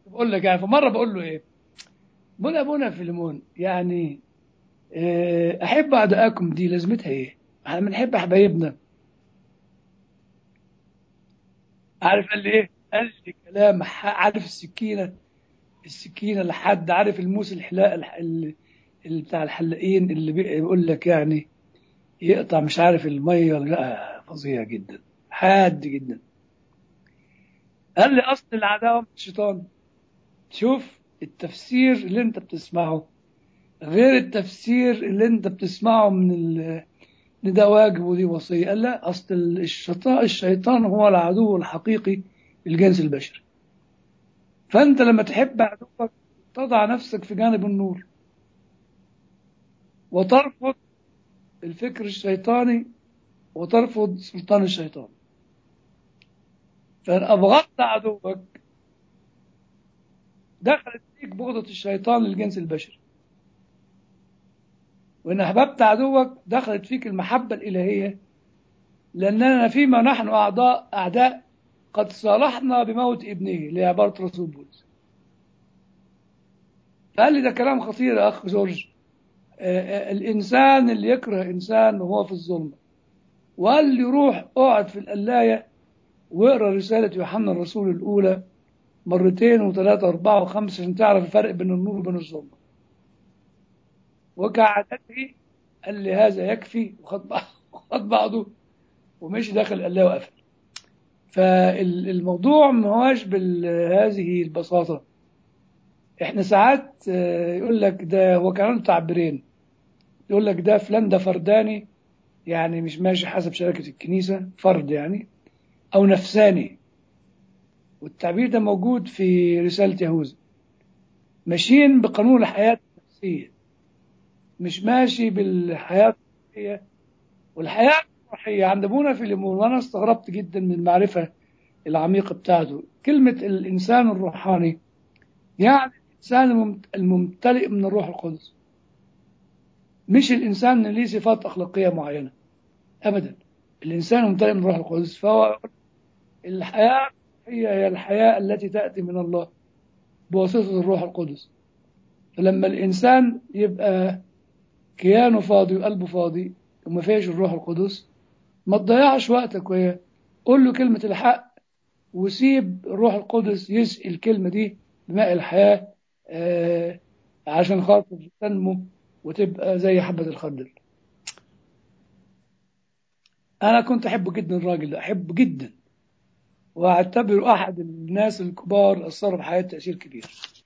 بقول لك يعني فمره بقول له ايه بقول ابونا فيلمون يعني آه، احب اعدائكم دي لازمتها ايه احنا بنحب حبايبنا عارف قال لي ايه قال لي كلام ح- عارف السكينه السكينه لحد عارف الموس الحلاق الح- ال- اللي بتاع الحلاقين اللي بي- بيقول لك يعني يقطع مش عارف الميه ولا لا فظيع جدا حاد جدا قال لي اصل العداوه من الشيطان شوف التفسير اللي انت بتسمعه غير التفسير اللي انت بتسمعه من ال... ان ده واجب ودي وصيه قال لا اصل الشيطان الشيطان هو العدو الحقيقي للجنس البشري فانت لما تحب عدوك تضع نفسك في جانب النور وترفض الفكر الشيطاني وترفض سلطان الشيطان فان ابغضت عدوك دخلت فيك بغضة الشيطان للجنس البشري وإن أحببت عدوك دخلت فيك المحبة الإلهية لأننا فيما نحن أعضاء أعداء قد صالحنا بموت ابنه لعبارة رسول بولس قال لي ده كلام خطير يا أخ جورج آه، آه، الإنسان اللي يكره إنسان وهو في الظلمة وقال لي روح اقعد في القلاية واقرا رسالة يوحنا الرسول الأولى مرتين وثلاثة وأربعة وخمسة عشان تعرف الفرق بين النور وبين الظلمة وكعادته قال لي هذا يكفي وخد بعض- وخد بعضه ومشي داخل القلاية وقفل فالموضوع ما هواش بهذه البساطة احنا ساعات آه، يقول لك ده هو كمان تعبيرين يقول لك ده فلان ده فرداني يعني مش ماشي حسب شركة الكنيسة فرد يعني أو نفساني والتعبير ده موجود في رسالة يهوذا ماشيين بقانون الحياة النفسية مش ماشي بالحياة الروحية والحياة الروحية عند أبونا فيليمون وأنا استغربت جدا من المعرفة العميقة بتاعته كلمة الإنسان الروحاني يعني الإنسان الممت- الممتلئ من الروح القدس مش الإنسان اللي ليه صفات أخلاقية معينة أبدا الإنسان ممتلئ من الروح القدس فهو الحياة هي هي الحياة التي تأتي من الله بواسطة الروح القدس فلما الإنسان يبقى كيانه فاضي وقلبه فاضي وما فيش الروح القدس ما تضيعش وقتك وياه قول له كلمة الحق وسيب الروح القدس يسقي الكلمة دي بماء الحياة آه عشان خاطر تنمو وتبقى زي حبة الخردل أنا كنت أحبه جدا الراجل ده أحبه جدا وأعتبره أحد الناس الكبار أثروا في حياتي تأثير كبير